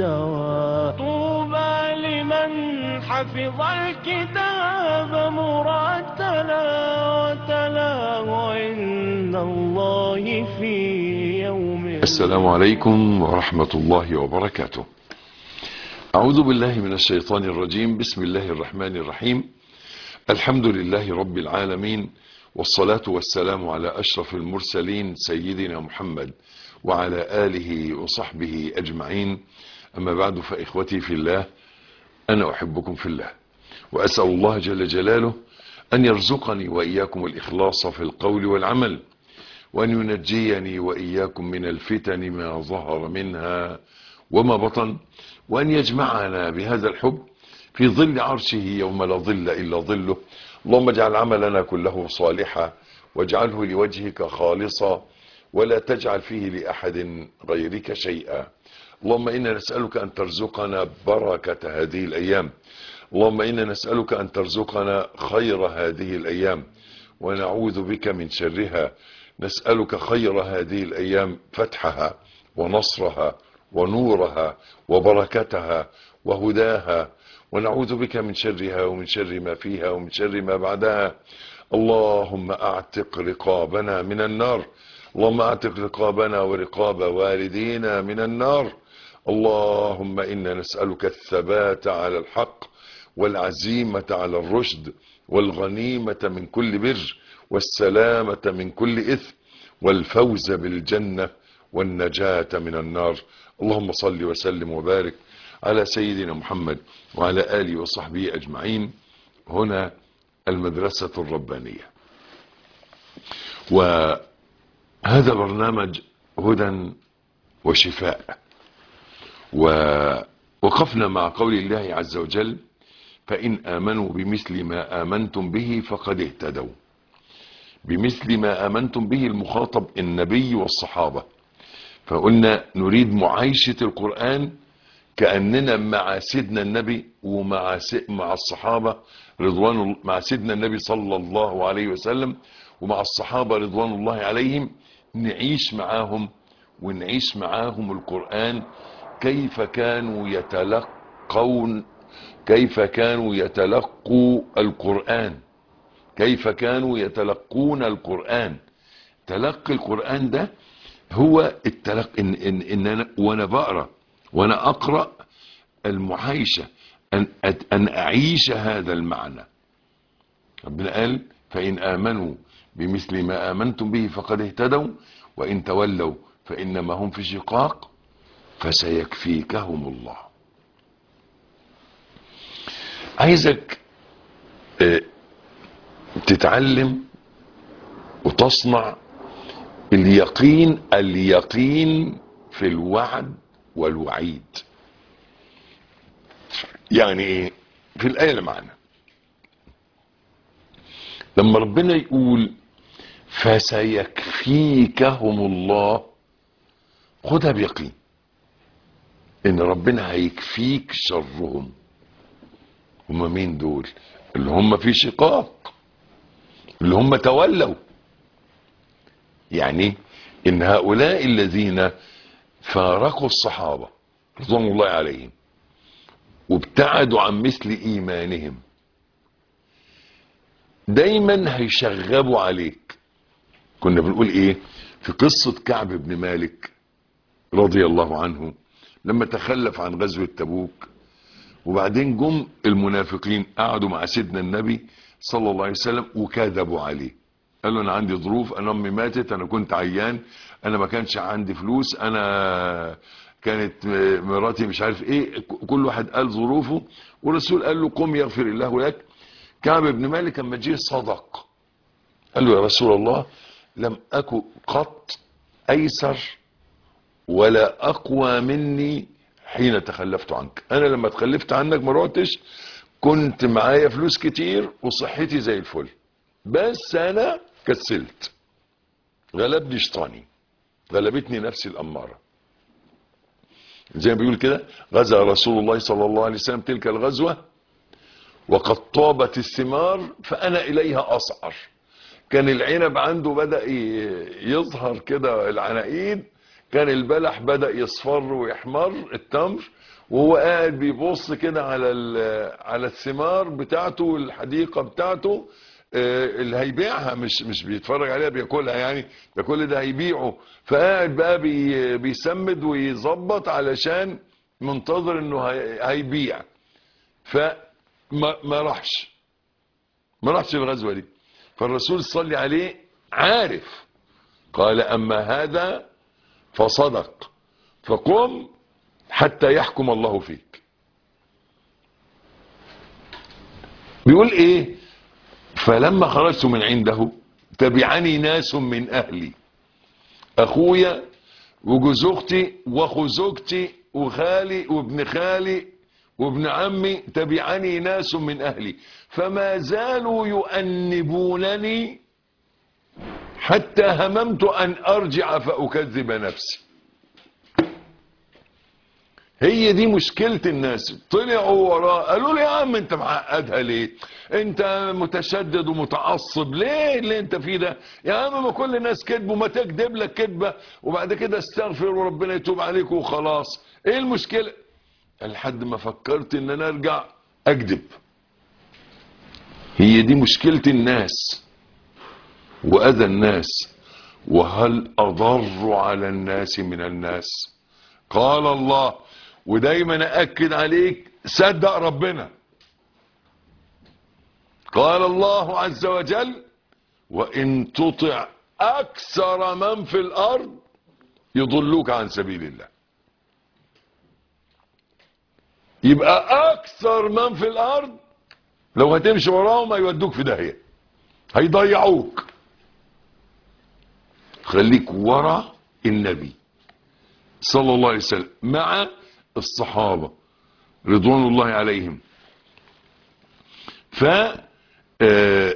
الدواء طوبى لمن حفظ الكتاب مرتلا وتلاه عند الله في يوم السلام عليكم ورحمة الله وبركاته أعوذ بالله من الشيطان الرجيم بسم الله الرحمن الرحيم الحمد لله رب العالمين والصلاة والسلام على أشرف المرسلين سيدنا محمد وعلى آله وصحبه أجمعين أما بعد فإخوتي في الله أنا أحبكم في الله وأسأل الله جل جلاله أن يرزقني وإياكم الإخلاص في القول والعمل وأن ينجيني وإياكم من الفتن ما ظهر منها وما بطن وأن يجمعنا بهذا الحب في ظل عرشه يوم لا ظل إلا ظله اللهم اجعل عملنا كله صالحا واجعله لوجهك خالصا ولا تجعل فيه لأحد غيرك شيئا اللهم إنا نسألك أن ترزقنا بركة هذه الأيام اللهم إنا نسألك أن ترزقنا خير هذه الأيام ونعوذ بك من شرها نسألك خير هذه الأيام فتحها ونصرها ونورها وبركتها وهداها ونعوذ بك من شرها ومن شر ما فيها ومن شر ما بعدها اللهم أعتق رقابنا من النار اللهم أعتق رقابنا ورقاب والدينا من النار اللهم إنا نسألك الثبات على الحق والعزيمة على الرشد والغنيمة من كل بر والسلامة من كل إثم والفوز بالجنة والنجاة من النار اللهم صل وسلم وبارك على سيدنا محمد وعلى آله وصحبه أجمعين هنا المدرسة الربانية وهذا برنامج هدى وشفاء ووقفنا مع قول الله عز وجل فإن آمنوا بمثل ما آمنتم به فقد اهتدوا بمثل ما آمنتم به المخاطب النبي والصحابة فقلنا نريد معايشة القرآن كأننا مع سيدنا النبي ومع مع الصحابة رضوان مع سيدنا النبي صلى الله عليه وسلم ومع الصحابة رضوان الله عليهم نعيش معاهم ونعيش معاهم القرآن كيف كانوا يتلقون كيف كانوا يتلقوا القرآن كيف كانوا يتلقون القرآن تلقي القرآن ده هو التلقي إن, إن, إن أنا وأنا بقرأ وأنا أقرأ المعايشة أن, أن أعيش هذا المعنى ربنا قال فإن آمنوا بمثل ما آمنتم به فقد اهتدوا وإن تولوا فإنما هم في شقاق فسيكفيكهم الله عايزك تتعلم وتصنع اليقين اليقين في الوعد والوعيد يعني ايه في الآية اللي معانا لما ربنا يقول فسيكفيكهم الله خدها بيقين ان ربنا هيكفيك شرهم هم مين دول اللي هم في شقاق اللي هم تولوا يعني ان هؤلاء الذين فارقوا الصحابة رضوان الله عليهم وابتعدوا عن مثل ايمانهم دايما هيشغبوا عليك كنا بنقول ايه في قصة كعب بن مالك رضي الله عنه لما تخلف عن غزوة تبوك وبعدين جم المنافقين قعدوا مع سيدنا النبي صلى الله عليه وسلم وكذبوا عليه قال له انا عندي ظروف انا امي ماتت انا كنت عيان انا ما كانش عندي فلوس انا كانت مراتي مش عارف ايه كل واحد قال ظروفه والرسول قال له قم يغفر الله لك كعب بن مالك لما جه صدق قال له يا رسول الله لم اكن قط ايسر ولا اقوى مني حين تخلفت عنك انا لما تخلفت عنك ما روحتش كنت معايا فلوس كتير وصحتي زي الفل بس انا كسلت غلبني شيطاني غلبتني نفسي الاماره زي ما بيقول كده غزا رسول الله صلى الله عليه وسلم تلك الغزوه وقد طابت الثمار فانا اليها اسعر كان العنب عنده بدا يظهر كده العناقيد كان البلح بدأ يصفر ويحمر التمر وهو قاعد بيبص كده على ال- على الثمار بتاعته والحديقة بتاعته آه، اللي هيبيعها مش مش بيتفرج عليها بياكلها يعني ده كل ده هيبيعه فقاعد بقى بي بيسمد ويظبط علشان منتظر انه هي- هيبيع فما ما راحش ما راحش الغزوة دي فالرسول صلي عليه عارف قال أما هذا فصدق فقم حتى يحكم الله فيك بيقول ايه فلما خرجت من عنده تبعني ناس من اهلي اخويا وجوز اختي واخو زوجتي وخالي وابن خالي وابن عمي تبعني ناس من اهلي فما زالوا يؤنبونني حتى هممت ان ارجع فاكذب نفسي هي دي مشكلة الناس طلعوا وراه قالوا له يا عم انت معقدها ليه انت متشدد ومتعصب ليه اللي انت فيه ده يا عم ما كل الناس كذبوا ما تكذب لك كذبة وبعد كده استغفر وربنا يتوب عليك وخلاص ايه المشكلة لحد ما فكرت ان انا ارجع اكذب هي دي مشكلة الناس واذى الناس وهل اضر على الناس من الناس قال الله ودايما أأكد عليك صدق ربنا قال الله عز وجل وإن تطع أكثر من في الأرض يضلوك عن سبيل الله يبقى أكثر من في الأرض لو هتمشي وراهم هيودوك في داهية هيضيعوك خليك ورا النبي صلى الله عليه وسلم مع الصحابة رضوان الله عليهم ف آه،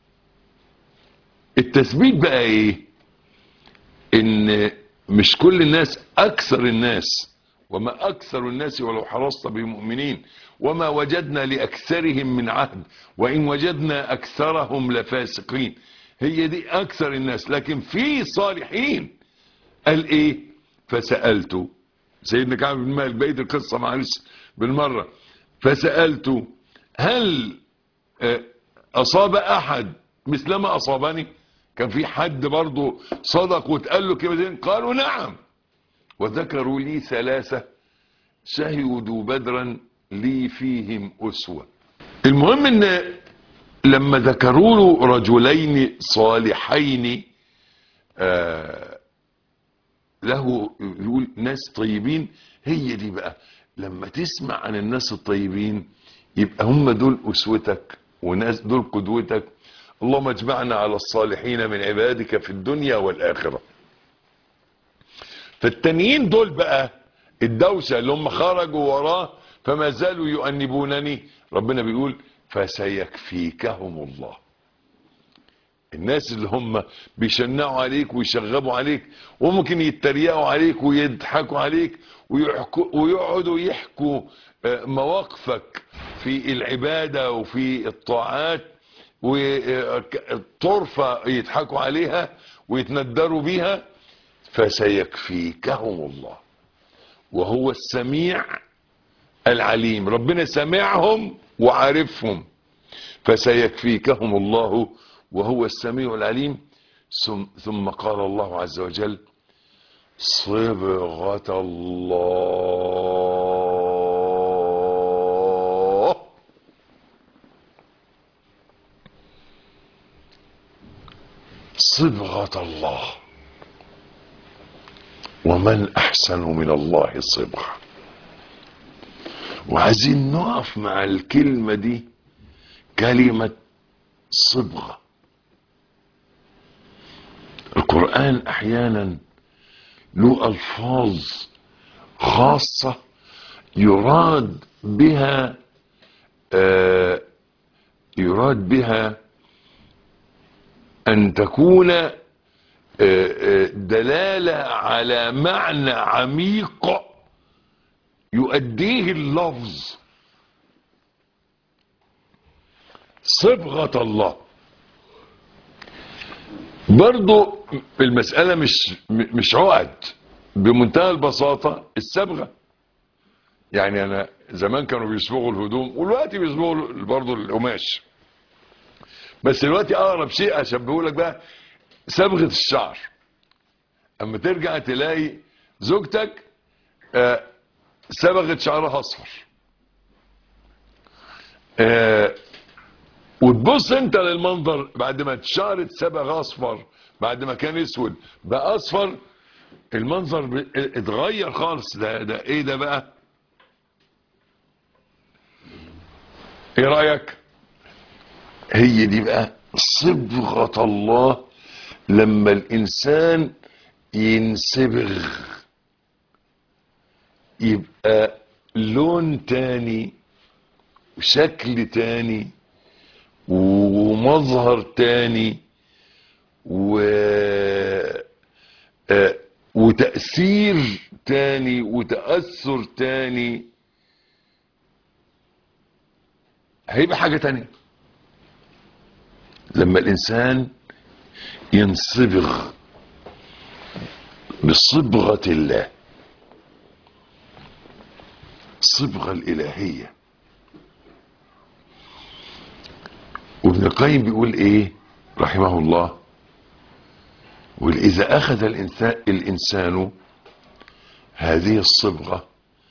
التثبيت بقى ايه ان مش كل الناس اكثر الناس وما اكثر الناس ولو حرصت بمؤمنين وما وجدنا لاكثرهم من عهد وان وجدنا اكثرهم لفاسقين هي دي اكثر الناس لكن في صالحين قال ايه فسألت سيدنا كعب بن مالك بقيت القصة معلش بالمرة فسألت هل آه، أصاب أحد مثلما أصابني كان في حد برضه صدق واتقال له كلمتين قالوا نعم وذكروا لي ثلاثة شهدوا بدرا لي فيهم أسوة المهم ان لما ذكروا له رجلين صالحين آه له يقول ناس طيبين هي دي بقى لما تسمع عن الناس الطيبين يبقى هم دول أسوتك وناس دول قدوتك اللهم اجمعنا على الصالحين من عبادك في الدنيا والآخرة فالتانيين دول بقى الدوشة اللي هم خرجوا وراه فما زالوا يؤنبونني ربنا بيقول فسيكفيكهم الله الناس اللي هم بيشنعوا عليك ويشغبوا عليك وممكن يتريقوا عليك ويضحكوا عليك ويحكوا ويقعدوا يحكوا آه، مواقفك في العبادة وفي الطاعات وطرفة يضحكوا عليها ويتندروا بيها فسيكفيكهم الله وهو السميع العليم ربنا سمعهم وعارفهم فسيكفيكهم الله وهو السميع العليم ثم, ثم قال الله عز وجل صبغة الله صبغة الله ومن أحسن من الله صبغة وعايزين نقف مع الكلمة دي كلمة صبغة القرآن أحيانا له ألفاظ خاصة يراد بها آه يراد بها أن تكون آه، آه، دلالة على معنى عميق يؤديه اللفظ صبغة الله برضو المسألة مش مش عقد بمنتهى البساطة الصبغة يعني انا زمان كانوا بيصبغوا الهدوم والوقت بيصبغوا برضه القماش بس دلوقتي اقرب شيء اشبهه لك بقى صبغه الشعر اما ترجع تلاقي زوجتك آه، صبغت شعرها اصفر آه، وتبص انت للمنظر بعد ما الشعر اتصبغ اصفر بعد ما كان اسود بقى اصفر المنظر ب- اتغير خالص ده ده ايه ده بقى ايه رايك هي دي بقى صبغه الله لما الانسان ينصبغ يبقى لون تاني وشكل تاني ومظهر تاني و آه، وتأثير تاني وتأثر تاني هيبقى حاجة تانية لما الإنسان ينصبغ بصبغة الله الصبغة الإلهية وابن القيم بيقول ايه رحمه الله يقول إذا أخذ الإنسان, الإنسان هذه الصبغة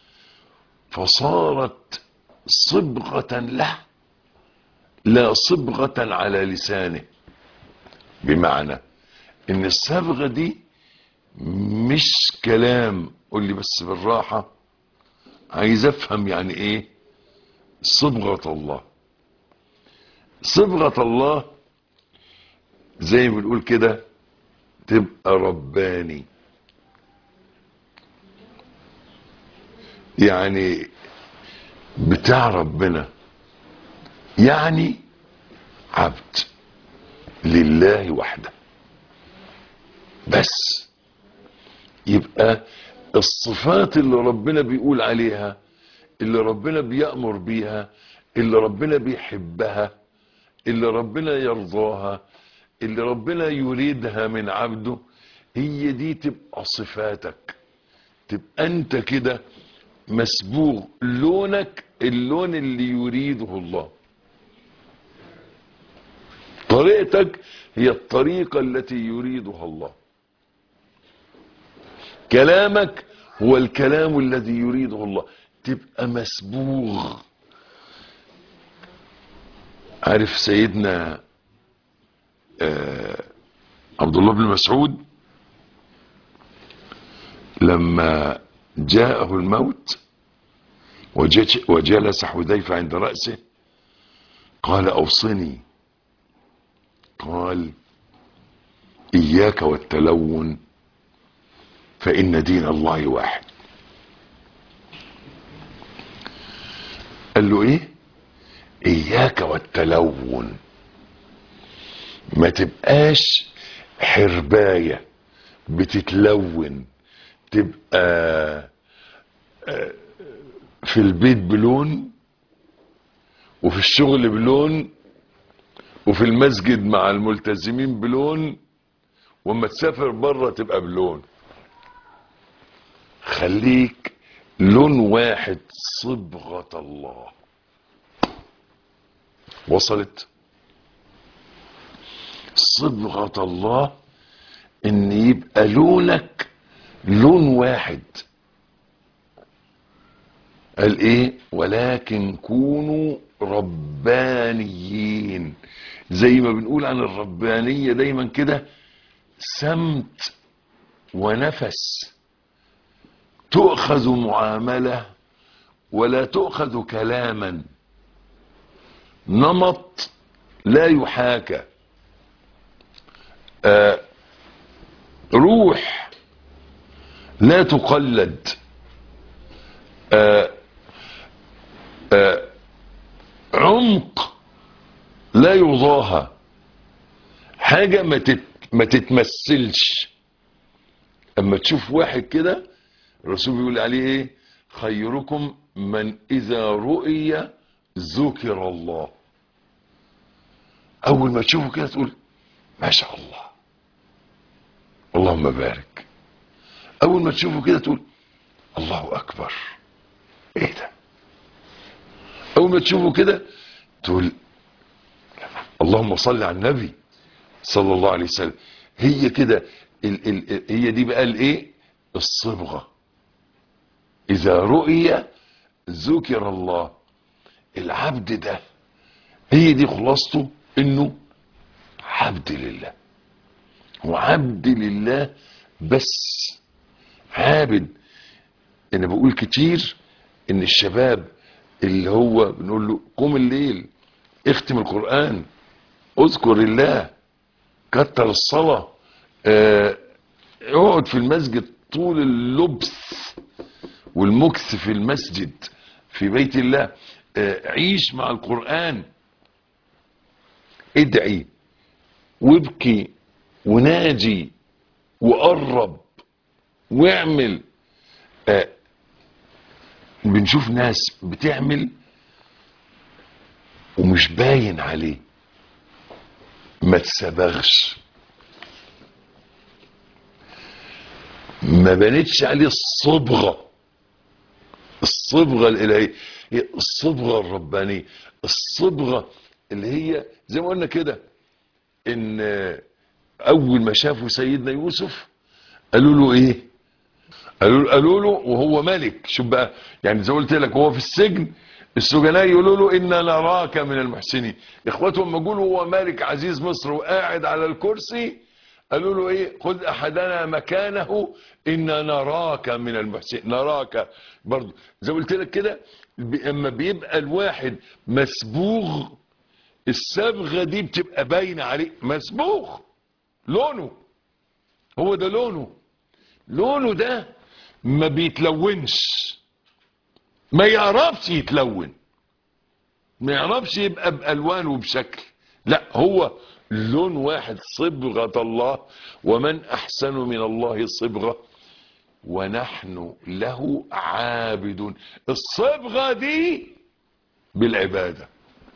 فصارت صبغة له لا صبغة على لسانه بمعنى ان الصبغة دي مش كلام قول لي بس بالراحة عايز افهم يعني ايه صبغة الله صبغة الله زي ما بنقول كده تبقى رباني يعني بتاع ربنا يعني عبد لله وحده بس يبقى الصفات اللي ربنا بيقول عليها اللي ربنا بيأمر بيها اللي ربنا بيحبها اللي ربنا يرضاها اللي ربنا يريدها من عبده هي دي تبقى صفاتك تبقى انت كده مسبوغ لونك اللون اللي يريده الله طريقتك هي الطريقة التي يريدها الله كلامك هو الكلام الذي يريده الله تبقى مسبوغ عارف سيدنا آه عبد الله بن مسعود لما جاءه الموت وجج- وجلس حذيفة عند رأسه قال أوصني قال إياك والتلون فإن دين الله واحد قال له إيه إياك والتلون ما تبقاش حرباية بتتلون تبقى آه، في البيت بلون وفي الشغل بلون وفي المسجد مع الملتزمين بلون واما تسافر بره تبقى بلون خليك لون واحد صبغة الله وصلت صبغة الله ان يبقى لونك لون واحد قال ايه ولكن كونوا ربانيين زي ما بنقول عن الربانية دايما كده سمت ونفس تؤخذ معاملة ولا تؤخذ كلاما نمط لا يحاكى آه روح لا تقلد آه آه عمق لا يضاهى حاجة ما تت ما تتمثلش اما تشوف واحد كده الرسول بيقول عليه ايه خيركم من اذا رؤي ذكر الله اول ما تشوفه كده تقول ما شاء الله اللهم بارك اول ما تشوفه كده تقول الله اكبر ايه ده اول ما تشوفه كده تقول اللهم صل على النبي صلى الله عليه وسلم هي كده ال ال هي دي بقى الايه الصبغه اذا رؤي ذكر الله العبد ده هي دي خلاصته انه عبد لله وعبد لله بس عابد انا بقول كتير ان الشباب اللي هو بنقول له قوم الليل اختم القرآن اذكر الله كتر الصلاة اه اقعد في المسجد طول اللبس والمكث في المسجد في بيت الله اه عيش مع القرآن ادعي وابكي وناجي وقرب واعمل اه بنشوف ناس بتعمل ومش باين عليه ما تسبغش ما بانتش عليه الصبغة الصبغة الإلهية هي الصبغة الربانية الصبغة اللي هي زي ما قلنا كده ان اول ما شافوا سيدنا يوسف قالوا له ايه قالوا قالوا له وهو ملك شوف بقى يعني زي ما قلت لك وهو في السجن السجناء يقولوا له انا نراك من المحسنين اخواتهم لما يقولوا هو ملك عزيز مصر وقاعد على الكرسي قالوا له ايه خذ احدنا مكانه انا نراك من المحسنين نراك برضه زي ما قلت لك كده اما بيبقى الواحد مسبوغ الصبغه دي بتبقى باينه عليه مسبوغ لونه هو ده لونه لونه ده ما بيتلونش ما يعرفش يتلون ما يعرفش يبقى بألوان وبشكل لا هو لون واحد صبغة الله ومن أحسن من الله صبغة ونحن له عابدون الصبغة دي بالعبادة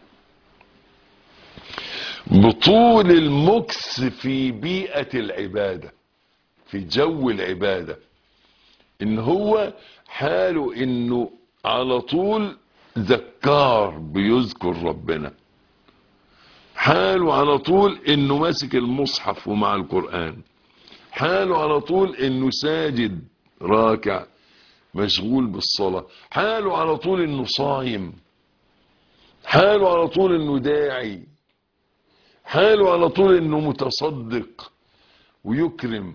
بطول المكس في بيئة العبادة في جو العبادة ان هو حاله انه على طول ذكار بيذكر ربنا حاله على طول انه ماسك المصحف ومع القرآن حاله على طول انه ساجد راكع مشغول بالصلاة حاله على طول انه صايم حاله على طول انه داعي حاله على طول انه متصدق ويكرم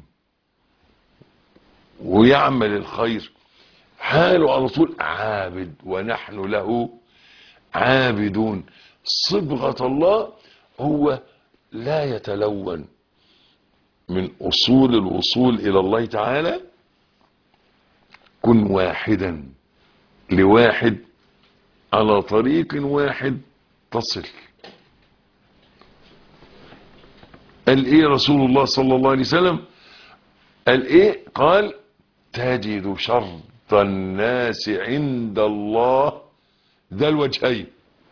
ويعمل الخير حاله على طول عابد ونحن له عابدون صبغة الله هو لا يتلون من أصول الوصول إلى الله تعالى كن واحدا لواحد على طريق واحد تصل قال ايه رسول الله صلى الله عليه وسلم قال ايه قال تجد شر الناس عند الله ذا الوجهين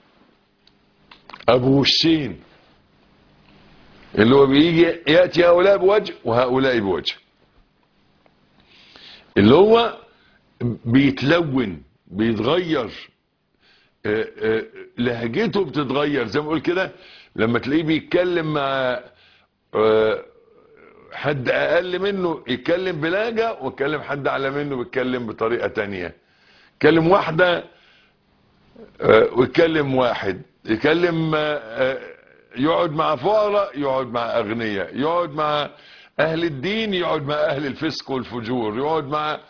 ابو وشين اللي هو بيجي ياتي هؤلاء بوجه وهؤلاء بوجه اللي هو بيتلون بيتغير آه، آه، لهجته بتتغير زي ما اقول كده لما تلاقيه بيتكلم مع آه، حد اقل منه يتكلم بلهجه ويتكلم حد اعلى منه بيتكلم بطريقه تانية يتكلم واحده آه، ويتكلم واحد يكلم آه، آه، يقعد مع فقراء يقعد مع اغنياء يقعد مع اهل الدين يقعد مع اهل الفسق والفجور يقعد مع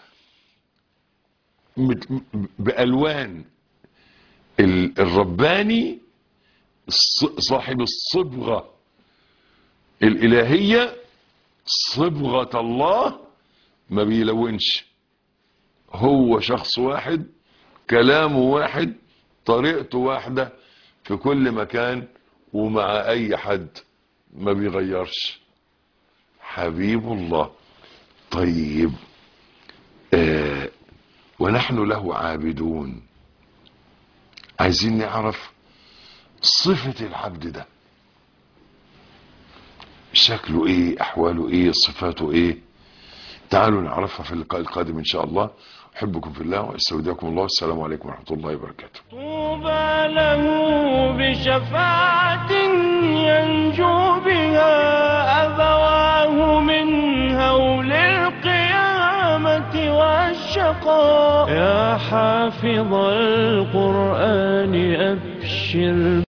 مت- بالوان ال- الرباني الص- صاحب الصبغه الالهيه صبغه الله ما بيلونش هو شخص واحد كلامه واحد طريقته واحده في كل مكان ومع اي حد ما بيغيرش حبيب الله طيب آه ونحن له عابدون عايزين نعرف صفة العبد ده شكله ايه احواله ايه صفاته ايه تعالوا نعرفها في اللقاء القادم إن شاء الله أحبكم في الله وأستودعكم الله والسلام عليكم ورحمة الله وبركاته طوبى له بشفاعة ينجو بها أبواه من هول القيامة والشقاء يا حافظ القرآن أبشر